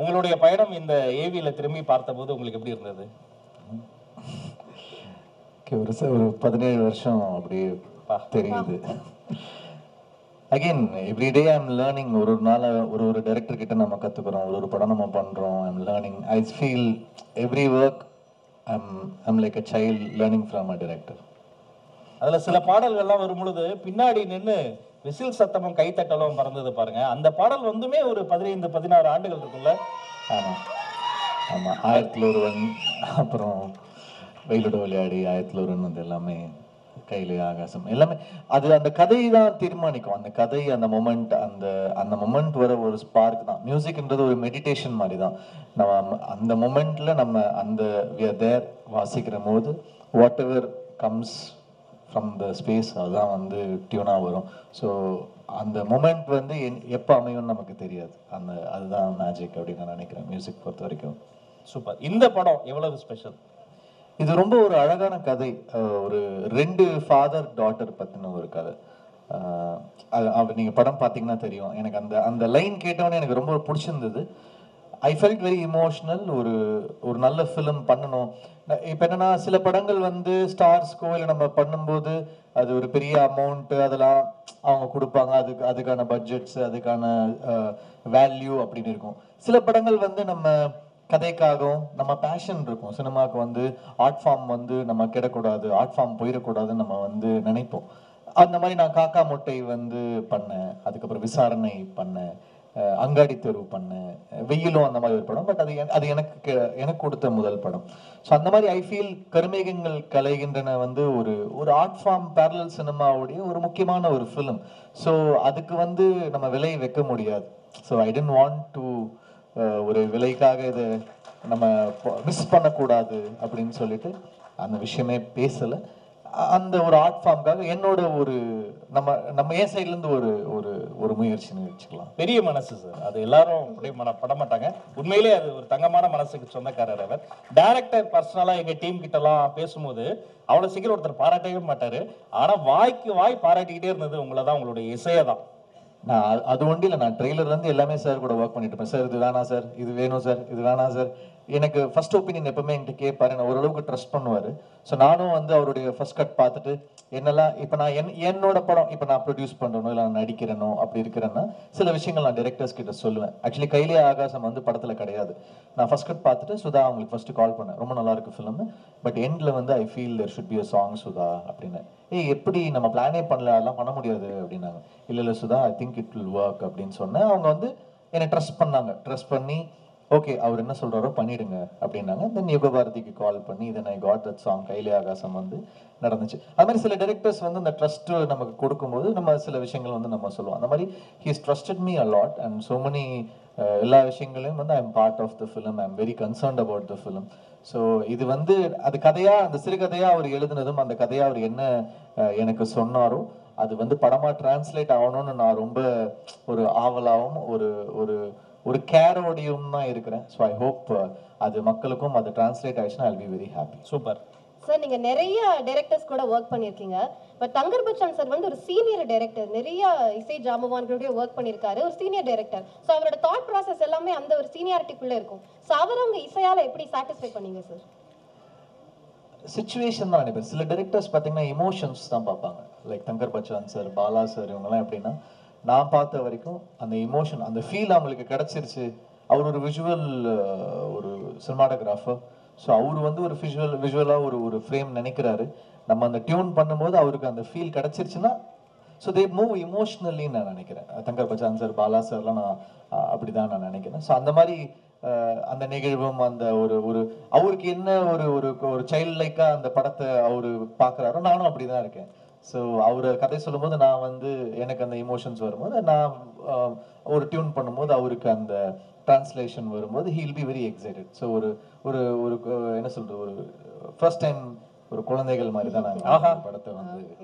உங்களுடைய பயணம் இந்த ஏவியில திரும்பி பார்த்தபோது உங்களுக்கு எப்படி இருந்தது Okay, ஒரு ச- ஒரு பதினேழு வருஷம் அப்படியே தெரியுது again every day I am learning ஒரு ஒரு நாள் ஒரு ஒரு டைரக்டர் கிட்ட நம்ம கற்றுக்குறோம் ஒரு ஒரு படம் நம்ம பண்ணுறோம் I am learning I feel every work I'm I'm like a child learning from a director அதுல சில பாடல்கள்லாம் வரும் பொழுது பின்னாடி நின்னு விசில் சத்தமும் கைத்தட்டலும் பறந்தது பாருங்க அந்த பாடல் வந்துமே ஒரு பதினைந்து பதினாறு ஆண்டுகள் இருக்குல்ல ஆமாம் ஆமாம் ஆயிரத்தில் ஒருவன் அப்புறம் வெயிலோட விளையாடி ஆயிரத்தில் ஒருவன் வந்து எல்லாமே கையிலே ஆகாசம் எல்லாமே அது அந்த கதை தான் தீர்மானிக்கும் அந்த கதை அந்த மொமெண்ட் அந்த அந்த மொமெண்ட் வர ஒரு ஸ்பார்க் தான் மியூசிக்ன்றது ஒரு மெடிடேஷன் மாதிரி தான் நம்ம அந்த மொமெண்ட்ல நம்ம அந்த தேர் வாசிக்கிற போது whatever comes from the space அதுதான் வந்து டியூனாக வரும் ஸோ அந்த மொமெண்ட் வந்து என்- எப்போ அமையும்னு நமக்கு தெரியாது அந்த அதுதான் மேஜிக் அப்படின்னு நான் நினைக்கிறேன் மியூசிக் பொறுத்த வரைக்கும் சூப்பர் இந்த படம் எவ்வளவு ஸ்பெஷல் இது ரொம்ப ஒரு அழகான கதை அஹ் ஒரு ரெண்டு ஃபாதர் டாட்டர் பற்றின ஒரு கதை அஹ் அது அவர் நீங்கள் படம் பார்த்தீங்கன்னா தெரியும் எனக்கு அந்த அந்த லைன் கேட்டவொடனே எனக்கு ரொம்ப பிடிச்சிருந்தது ஐ ஃபெல்ட் வெரி இமோஷ்னல் ஒரு ஒரு நல்ல ஃபிலிம் பண்ணணும் இப்போ என்னன்னா சில படங்கள் வந்து ஸ்டார்ஸ்க்கோ இல்லை நம்ம பண்ணும்போது அது ஒரு பெரிய அமௌண்ட்டு அதெல்லாம் அவங்க கொடுப்பாங்க அதுக்கு அதுக்கான பட்ஜெட்ஸ் அதுக்கான வேல்யூ அப்படின்னு இருக்கும் சில படங்கள் வந்து நம்ம கதைக்காகவும் நம்ம பேஷன் இருக்கும் சினிமாவுக்கு வந்து ஆர்ட் ஃபார்ம் வந்து நம்ம கிடக்கூடாது ஆர்ட் ஃபார்ம் போயிடக்கூடாதுன்னு நம்ம வந்து நினைப்போம் அந்த மாதிரி நான் காக்கா மொட்டை வந்து பண்ணேன் அதுக்கப்புறம் விசாரணை பண்ணேன் அஹ் அங்காடி தெரு பண்ணேன் வெயிலும் அந்த மாதிரி ஒரு படம் பட் அது என- அது எனக்கு கெ- எனக்கு கொடுத்த முதல் படம் ஸோ அந்த மாதிரி ஐ ஃபீல் கருமேகங்கள் கலைகின்றன வந்து ஒரு ஒரு ஆர்ட் ஃபார்ம் பேரலல் சினிமாவுடைய ஒரு முக்கியமான ஒரு ஃபிலிம் ஸோ அதுக்கு வந்து நம்ம விலை வைக்க முடியாது so I tend want to ஒரு விலைக்காக இதை நம்ம மிஸ் பண்ணக்கூடாது அப்படின்னு சொல்லிட்டு அந்த விஷயமே பேசலை அந்த ஒரு ஆர்ட் ஃபார்முக்காக என்னோட ஒரு நம்ம நம்ம ஏன் சைட்ல இருந்து ஒரு ஒரு ஒரு முயற்சின்னு வச்சுக்கலாம் பெரிய மனசு சார் அது எல்லாரும் அப்படியே மன பட மாட்டாங்க உண்மையிலே அது ஒரு தங்கமான மனசுக்கு சொந்தக்காரர் அவர் டைரக்டர் பர்சனலா எங்க டீம் கிட்ட எல்லாம் பேசும்போது அவ்வளவு சீக்கிரம் ஒருத்தர் பாராட்டவே மாட்டாரு ஆனா வாய்க்கு வாய் பாராட்டிக்கிட்டே இருந்தது உங்களை தான் உங்களுடைய இசையை தான் நான் அது- அது ஒன்றும் இல்லை நான் ட்ரெய்லர்ல இருந்து எல்லாமே சார் கூட ஒர்க் பண்ணிட்டு இருப்பேன் சார் இது வேணாம் சார் இது வேணும் சார் இது வேணாம் சார் எனக்கு ஃபர்ஸ்ட் ஒப்பீனியன் எப்பவுமே என்கிட்ட கேட்பாரு நான் ஓரளவுக்கு ட்ரஸ்ட் பண்ணுவாரு ஸோ நானும் வந்து அவருடைய ஃபர்ஸ்ட் கட் பார்த்துட்டு என்னெல்லாம் இப்போ நான் என் என்னோட படம் இப்போ நான் ப்ரொடியூஸ் பண்ணுறனோ இல்லை நான் நடிக்கிறேனோ அப்படி இருக்கிறேன்னா சில விஷயங்கள் நான் டைரக்டர்ஸ் கிட்ட சொல்லுவேன் ஆக்சுவலி கையிலே ஆகாசம் வந்து படத்தில் கிடையாது நான் ஃபர்ஸ்ட் கட் பார்த்துட்டு சுதா அவங்களுக்கு ஃபர்ஸ்ட் கால் பண்ணேன் ரொம்ப நல்லா இருக்கு ஃபிலிம் பட் எண்டில் வந்து I feel there should be a song Sudha அப்படின்னு ஏய் எப்படி நம்ம பிளானே பண்ணல அதெல்லாம் பண்ண முடியாது அப்படின்னாங்க இல்லை இல்லை Sudha I think it will work அப்படின்னு சொன்னேன் அவங்க வந்து என்னை ட்ரஸ்ட் பண்ணாங்க ட்ரஸ்ட் பண்ணி ஓகே அவர் என்ன சொல்றாரோ பண்ணிடுங்க அப்படின்னாங்க தென் யுக பாரதிக்கு கால் பண்ணி இதன் ஐ காட் தட் சாங் கையிலே ஆகாசம் வந்து நடந்துச்சு அது மாதிரி சில டைரக்டர்ஸ் வந்து அந்த ட்ரஸ்ட் நமக்கு கொடுக்கும்போது நம்ம சில விஷயங்கள் வந்து நம்ம சொல்லுவோம் அந்த மாதிரி ஹீஸ் ட்ரஸ்டட் மீ அலாட் அண்ட் so many அஹ், எல்லா விஷயங்களையும் வந்து I am part of the film I am very concerned about the film so இது வந்து அது கதையா அந்த சிறுகதையா அவர் எழுதுனதும் அந்த கதையா அவர் என்ன அஹ், எனக்கு சொன்னாரோ அது வந்து படமா டிரான்ஸ்லேட் ஆகணும்னு நான் ரொம்ப ஒரு ஆவலாவும் ஒரு ஒரு ஒரு கேரோடையும் தான் இருக்கிறேன் ஸோ ஐ ஹோப் அது மக்களுக்கும் அது டிரான்ஸ்லேட் ஆயிடுச்சுன்னா I be very happy super sir நீங்க நிறைய டைரக்டர்ஸ் கூட ஒர்க் பண்ணியிருக்கீங்க பட் தங்கர் பச்சான் சார் வந்து ஒரு சீனியர் டைரக்டர் நிறைய இசை ஜாம்பவான்களுடைய ஒர்க் பண்ணியிருக்காரு ஒரு சீனியர் டைரக்டர் ஸோ அவரோட தாட் ப்ராசஸ் எல்லாமே அந்த ஒரு சீனியாரிட்டிக்குள்ள இருக்கும் ஸோ அவர் உங்க இசையால எப்படி சாட்டிஸ்ஃபை பண்ணீங்க சார் சுச்சுவேஷன் தான் நினைப்பேன் சில டைரக்டர்ஸ் பார்த்தீங்கன்னா இமோஷன்ஸ் தான் பார்ப்பாங்க like Thangar Bachan sir Bala sir இவங்கெல்லாம் எப்படின்னா நான் பார்த்த வரைக்கும் அந்த இமோஷன் அந்த ஃபீல் அவங்களுக்கு கிடைச்சிருச்சு அவர் ஒரு விஷுவல் ஒரு சினிமாட்டோகிராஃபர் ஸோ அவர் வந்து ஒரு விஷுவல் விஷுவலாக ஒரு ஒரு ஃப்ரேம் நினைக்கிறாரு நம்ம அந்த டியூன் பண்ணும்போது அவருக்கு அந்த ஃபீல் கிடைச்சிருச்சுன்னா ஸோ தே மூவ் இமோஷ்னலின்னு நான் நினைக்கிறேன் தங்கர் பச்சான் சார் பாலா சார்லாம் நான் அஹ், அப்படிதான் நான் நினைக்கிறேன் ஸோ அந்த மாதிரி அஹ், அந்த நிகழ்வும் அந்த ஒரு ஒரு அவருக்கு என்ன ஒரு ஒரு ஒரு சைல்ட் லைக்கா அந்த படத்தை அவரு பார்க்குறாரோ நானும் அப்படிதான் இருக்கேன் ஸோ அவர் கதை சொல்லும்போது நான் வந்து எனக்கு அந்த இமோஷன்ஸ் வரும்போது நான் அஹ், ஒரு டியூன் பண்ணும்போது அவருக்கு அந்த டிரான்ஸ்லேஷன் வரும்போது he'll be very excited so ஒரு ஒரு ஒரு அஹ், என்ன சொல்றது ஒரு ஃபர்ஸ்ட் டைம் ஒரு குழந்தைகள் மாதிரி தான் நாங்கள் படத்தை வந்து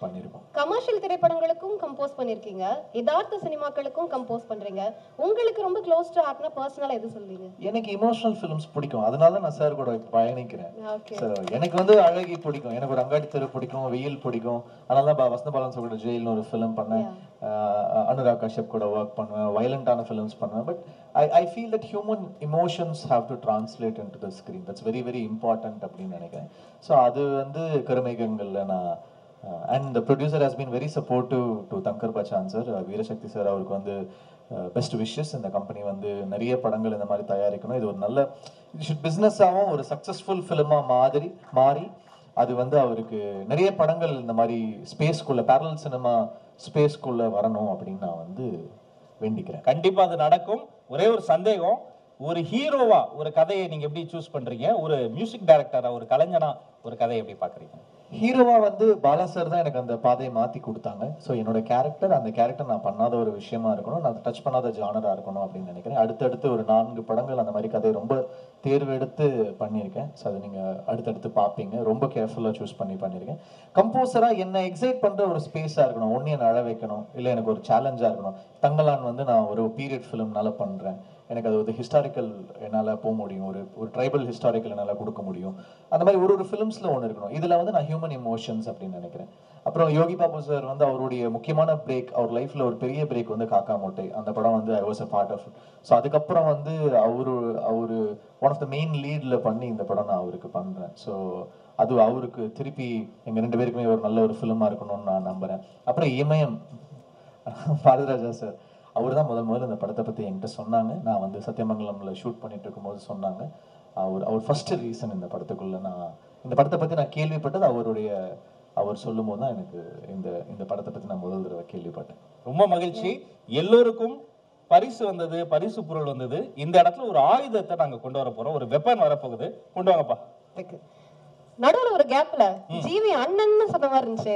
பண்ணியிருக்கோம் கமர்ஷியல் திரைப்படங்களுக்கும் கம்போஸ் பண்ணிருக்கீங்க யதார்த்த சினிமாக்களுக்கும் கம்போஸ் பண்றீங்க உங்களுக்கு ரொம்ப க்ளோஸ் டு ஹார்ட்னா பர்சனலா எது சொல்வீங்க எனக்கு இமோஷனல் ஃபிலிம்ஸ் பிடிக்கும் அதனால தான் நான் சார் கூட பயணிக்கிறேன் ஓகே So, எனக்கு வந்து அழகி பிடிக்கும் எனக்கு ஒரு அங்காடி தெரு பிடிக்கும் வெயில் பிடிக்கும் அதனால தான் பா- வசந்த பாலன் கூட ஜெயில்னு ஒரு ஃபிலிம் பண்ணேன் ஆஹ் அனுராக் கஷ்யப் கூட ஒர்க் பண்ணுவேன் வயலண்டான ஃபிலிம்ஸ் பண்ணுவேன் but I I feel that human emotions have to translate into the screen that's very very important அப்படின்னு நினைக்கிறேன் ஸோ அது வந்து கருமேகங்களில் நான் and the producer has been very supportive to Thangar Bachan sir Veerasakthi sir அவருக்கு வந்து பெஸ்ட் விஷஸ் இந்த company வந்து நிறைய படங்கள் இந்த மாதிரி தயாரிக்கணும் இது ஒரு நல்ல இது ஷுட் பிஸ்னஸாகவும் ஒரு சக்ஸஸ்ஃபுல் ஃபிலிமாக மாதிரி மாறி அது வந்து அவருக்கு நிறைய படங்கள் இந்த மாதிரி ஸ்பேஸ்க்குள்ள பேரல் சினிமா ஸ்பேஸ்க்குள்ள வரணும் அப்படின்னு நான் வந்து வேண்டிக்கிறேன் கண்டிப்பா அது நடக்கும் ஒரே ஒரு சந்தேகம் ஒரு ஹீரோவா ஒரு கதையை நீங்க எப்படி சூஸ் பண்றீங்க ஒரு மியூசிக் டைரக்டரா ஒரு கலைஞனா ஒரு கதையை எப்படி பாக்குறீங்க ஹீரோவா வந்து பாலா சார் தான் எனக்கு அந்த பாதையை மாத்தி கொடுத்தாங்க ஸோ என்னோட கேரக்டர் அந்த கேரக்டர் நான் பண்ணாத ஒரு விஷயமா இருக்கணும் நான் டச் பண்ணாத ஜானரா இருக்கணும் அப்படின்னு நினைக்கிறேன் அடுத்தடுத்து ஒரு நான்கு படங்கள் அந்த மாதிரி கதையை ரொம்ப தேர்வெடுத்து பண்ணியிருக்கேன் ஸோ அதை நீங்க அடுத்தடுத்து பார்ப்பீங்க ரொம்ப கேர்ஃபுல்லாக சூஸ் பண்ணி பண்ணியிருக்கேன் கம்போசரா என்ன எக்ஸைட் பண்ற ஒரு ஸ்பேஸா இருக்கணும் ஒன்று என்னை அழ வைக்கணும் இல்லை எனக்கு ஒரு சேலஞ்சா இருக்கணும் தங்கலான் வந்து நான் ஒரு பீரியட் ஃபிலிம்னால பண்றேன் எனக்கு அது ஒரு ஹிஸ்டாரிக்கல் என்னால் போக முடியும் ஒரு ஒரு ட்ரைபல் ஹிஸ்டாரிக்கல் என்னால் கொடுக்க முடியும் அந்த மாதிரி ஒரு ஒரு ஃபிலிம்ஸில் ஒன்று இருக்கணும் இதில் வந்து நான் ஹியூமன் இமோஷன்ஸ் அப்படின்னு நினைக்கிறேன் அப்புறம் யோகி பாபு சார் வந்து அவருடைய முக்கியமான பிரேக் அவர் லைஃப்பில் ஒரு பெரிய பிரேக் வந்து காக்கா மூட்டை அந்த படம் வந்து I was a part of so அதுக்கப்புறம் வந்து அவரு அவரு ஒன் ஆஃப் த மெயின் லீடில் பண்ணி இந்த படம் நான் அவருக்கு பண்ணுறேன் ஸோ அது அவருக்கு திருப்பி எங்கள் ரெண்டு பேருக்குமே ஒரு நல்ல ஒரு ஃபிலிமாக இருக்கணும்னு நான் நம்புகிறேன் அப்புறம் இமயம் பாரதிராஜா சார் அவர் தான் முதல் முதல்ல இந்த படத்தை பற்றி என்கிட்ட சொன்னாங்க நான் வந்து சத்தியமங்கலம்ல ஷூட் பண்ணிட்டு இருக்கும்போது சொன்னாங்க அவர் அவர் ஃபர்ஸ்ட் ரீசன் இந்த படத்துக்குள்ள நான் இந்த படத்தை பற்றி நான் கேள்விப்பட்டது அவருடைய அவர் சொல்லும் போது தான் எனக்கு இந்த இந்த படத்தை பற்றி நான் முதல் தடவை கேள்விப்பட்டேன் ரொம்ப மகிழ்ச்சி எல்லோருக்கும் பரிசு வந்தது பரிசு பொருள் வந்தது இந்த இடத்துல ஒரு ஆயுதத்தை நாங்க கொண்டு வர போறோம் ஒரு வெப்பன் வரப்போகுது கொண்டு வாங்கப்பா இருக்கு நடுவுல ஒரு கேப்ல ஜீவி அண்ணன்னு சொன்ன மாதிரி இருந்துச்சு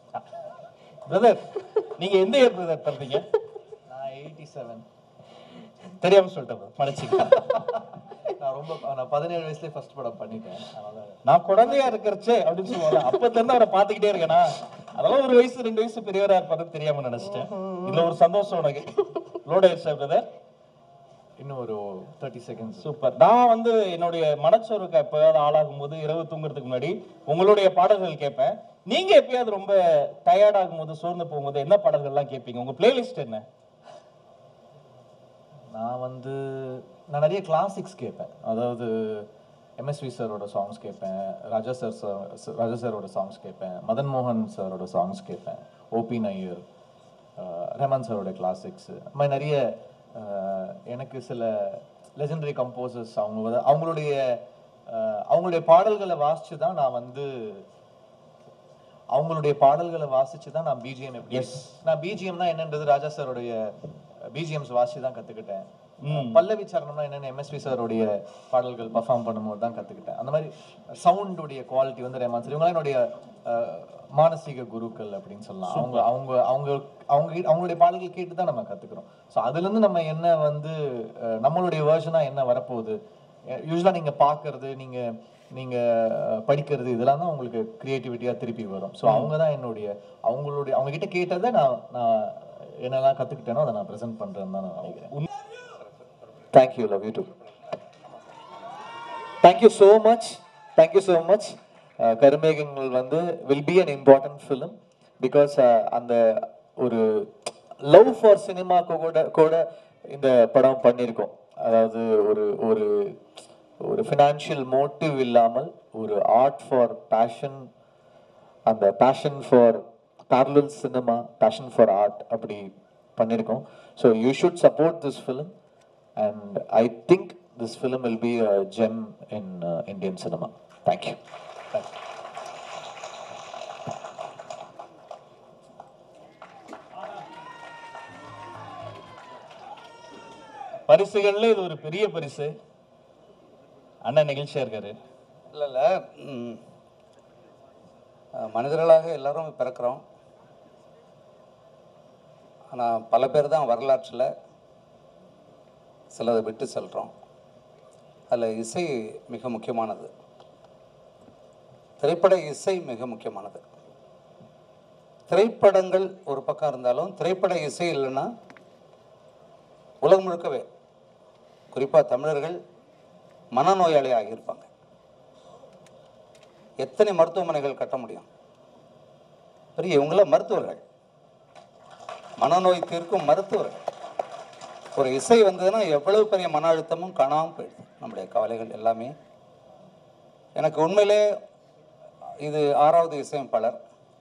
பிரதர் நீங்க எந்த இயர் பிரதர் பிறந்தீங்க நான் எயிட்டி செவன் தெரியாம சொல்லிட்டேன் brother. மன்னிச்சுக்க நான் ரொம்ப நான் பதினேழு வயசுலேயே ஃபர்ஸ்ட் படம் பண்ணிட்டேன் அதனால நான் குழந்தையா இருக்கிறச்சே அப்படின்னு சொல்லுவாங்க அப்பத்துல இருந்து அவரை பாத்துக்கிட்டே இருக்கேனா அதெல்லாம் ஒரு வயசு ரெண்டு வயசு பெரியவரா இருப்பாருன்னு தெரியாம நினைச்சிட்டேன் இதுல ஒரு சந்தோஷம் உனக்கு லோட் ஆயிடுச்சா பிரதர் இன்னும் ஒரு தேர்ட்டி செகண்ட்ஸ் சூப்பர் நான் வந்து என்னுடைய மனச்சோர்வுக்கு எப்பயாவது ஆளாகும் போது இரவு தூங்குறதுக்கு முன்னாடி உங்களுடைய பாடல்கள் கேட்பேன் நீங்க எப்பயாவது ரொம்ப டயர்ட் ஆகும் போது சோர்ந்து போகும்போது என்ன பாடல்கள்லாம் கேட்பீங்க உங்க பிளேலிஸ்ட் என்ன நான் வந்து நான் நிறைய கிளாசிக்ஸ் கேட்பேன் அதாவது எம்எஸ்வி சாரோட சாங்ஸ் கேட்பேன் ராஜா சார் ராஜா சாரோட சாங்ஸ் கேட்பேன் மதன் மோகன் சாரோட சாங்ஸ் கேட்பேன் ஓபி நையர் அஹ், ரஹ்மான் சாரோட கிளாசிக்ஸ் அது மாதிரி நிறைய அஹ், எனக்கு சில லெஜெண்டரி கம்போசர்ஸ் அவங்க வந்து அவங்களுடைய அஹ், அவங்களுடைய பாடல்களை வாசிச்சு தான் நான் வந்து அவங்களுடைய பாடல்களை வாசிச்சு தான் நான் பிஜிஎம் எப்படி நான் பிஜிஎம்னா என்னன்றது ராஜா சாருடைய பிஜிஎம்ஸ் வாசிச்சு தான் கத்துக்கிட்டேன் பல்லவி சரணம்னா என்னன்னு எம்எஸ்வி சாருடைய பாடல்கள் பர்ஃபார்ம் பண்ணும்போது தான் கத்துக்கிட்டேன் அந்த மாதிரி சவுண்டுடைய குவாலிட்டி வந்து ரேமான் சார் இவங்களாம் என்னுடைய அஹ், மானசீக குருக்கள் அப்படின்னு சொல்லலாம் அவங்க அவங்க அவங்க அவங்க கிட்ட- அவங்களுடைய பாடல்கள் கேட்டு தான் நம்ம கத்துக்கிறோம் ஸோ அதுல இருந்து நம்ம என்ன வந்து அஹ், நம்மளுடைய வேர்ஷனா என்ன வரப்போகுது யூஸ்வலாக நீங்க பார்க்கறது நீங்க நீங்க அஹ், படிக்கிறது இதெல்லாம் தான் உங்களுக்கு கிரியேட்டிவிட்டியா திருப்பி வரும் ஸோ அவங்க தான் என்னுடைய அவங்களுடைய அவங்க கிட்ட கேட்டதை நான் நான் என்னெல்லாம் கத்துக்கிட்டேனோ அதை நான் ப்ரெசென்ட் பண்றேன்னு தான் நான் நினைக்கிறேன் thank you love you too thank you so much thank you so much Karumegangal வந்து will be an important film because அந்த ஒரு லவ் ஃபார் சினிமாக்கு கூட கூட இந்த படம் பண்ணியிருக்கோம் அதாவது ஒரு ஒரு ஒரு ஃபினான்ஷியல் மோட்டிவ் இல்லாமல் ஒரு ஆர்ட் ஃபார் பேஷன் அந்த passion for parallel cinema passion for art அப்படி பண்ணியிருக்கோம் so you should support this film and I think this film will be a gem in Indian cinema thank you பரிசுகள்ல இது ஒரு பெரிய பரிசு அண்ணன் நிகழ்ச்சியா இருக்காரு இல்லை இல்லை ம், அஹ், மனிதர்களாக எல்லாரும் பிறக்கிறோம் ஆனால் பல பேர் தான் வரலாற்றில் சிலதை விட்டு செல்கிறோம் அதில் இசை மிக முக்கியமானது திரைப்பட இசை மிக முக்கியமானது திரைப்படங்கள் ஒரு பக்கம் இருந்தாலும் திரைப்பட இசை இல்லைன்னா உலகம் முழுக்கவே குறிப்பாக தமிழர்கள் மனநோயாளி ஆகியிருப்பாங்க எத்தனை மருத்துவமனைகள் கட்ட முடியும் பெரிய இவங்களாம் மருத்துவர்கள் மனநோய் தீர்க்கும் மருத்துவர்கள் ஒரு இசை வந்ததுன்னா எவ்வளவு பெரிய மன அழுத்தமும் காணாமல் போயிடுது நம்முடைய கவலைகள் எல்லாமே எனக்கு உண்மையிலே இது ஆறாவது இசையமைப்பாளர்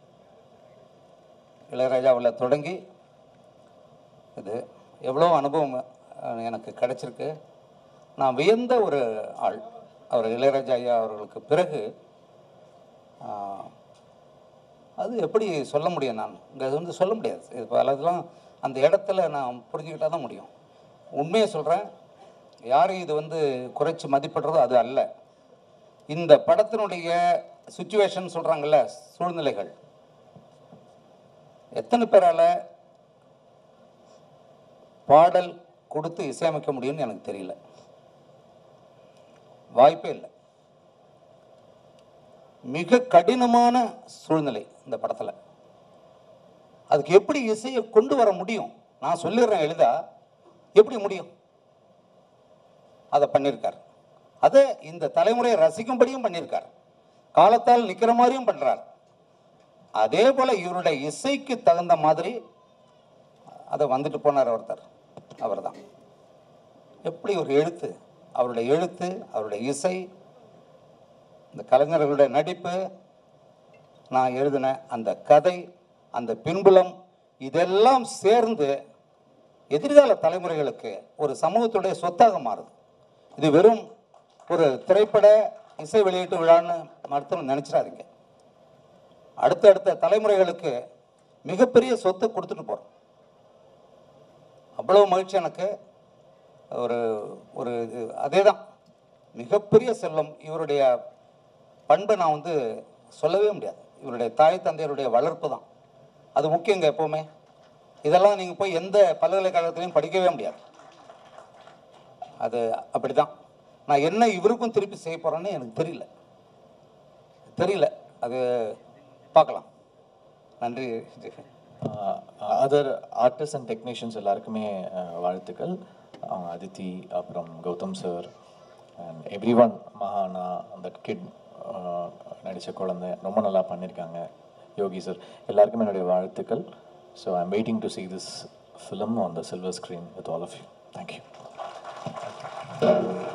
இளையராஜாவில் தொடங்கி இது எவ்வளோ அனுபவம் அஹ், எனக்கு கிடைச்சிருக்கு நான் வியந்த ஒரு ஆள் அவர் இளையராஜா ஐயா அவர்களுக்கு பிறகு ஆஹ், அது எப்படி சொல்ல முடியும் நான் இங்கே வந்து சொல்ல முடியாது இது பலதெல்லாம் அந்த இடத்துல நான் புரிஞ்சுக்கிட்டா தான் முடியும் உண்மையை சொல்கிறேன் யாரும் இது வந்து குறைச்சி மதிப்பிடுறதோ அது அல்ல இந்த படத்தினுடைய சுச்சுவேஷன் சொல்கிறாங்கல்ல சூழ்நிலைகள் எத்தனை பேரால் பாடல் கொடுத்து இசையமைக்க முடியும்னு எனக்கு தெரியல வாய்ப்பே இல்லை மிக கடினமான சூழ்நிலை இந்த படத்தில் அதுக்கு எப்படி இசையை கொண்டு வர முடியும் நான் சொல்லிடுறேன் எளிதா எப்படி முடியும் அதை பண்ணியிருக்கார் அதை இந்த தலைமுறையை ரசிக்கும்படியும் பண்ணியிருக்கார் காலத்தால் நிற்கிற மாதிரியும் பண்ணுறார் அதே போல் இவருடைய இசைக்கு தகுந்த மாதிரி அதை வந்துட்டு போனார் ஒருத்தர் அவர்தான் எப்படி ஒரு எழுத்து அவருடைய எழுத்து அவருடைய இசை இந்த கலைஞர்களுடைய நடிப்பு நான் எழுதின அந்த கதை அந்த பின்புலம் இதெல்லாம் சேர்ந்து எதிர்கால தலைமுறைகளுக்கு ஒரு சமூகத்துடைய சொத்தாக மாறுது இது வெறும் ஒரு திரைப்பட இசை வெளியீட்டு விழான்னு மட்டும் நினைச்சிடாதீங்க அடுத்தடுத்த தலைமுறைகளுக்கு மிகப்பெரிய சொத்தை கொடுத்துட்டு போகிறோம் அவ்வளவு மகிழ்ச்சி எனக்கு ஒரு ஒரு இது அதே தான் மிகப்பெரிய செல்வம் இவருடைய பண்பை நான் வந்து சொல்லவே முடியாது இவருடைய தாய் தந்தையருடைய வளர்ப்பு தான் அது முக்கியங்க எப்போவுமே இதெல்லாம் நீங்கள் போய் எந்த பல்கலைக்கழகத்திலையும் படிக்கவே முடியாது அது அப்படிதான் நான் என்ன இவருக்கும் திருப்பி செய்ய போகிறேன்னு எனக்கு தெரியல தெரியல அது பார்க்கலாம் நன்றி Jagan other artist and technicians எல்லாருக்குமே அஹ், வாழ்த்துக்கள் அஹ், அதித்தி அப்புறம் Gautham sir and everyone மகானா அந்த கிட் நடித்த குழந்தை ரொம்ப நல்லா பண்ணியிருக்காங்க யோகி சார் எல்லாருக்குமே என்னுடைய வாழ்த்துக்கள் so I'm waiting to see this film on the silver screen with all of you thank you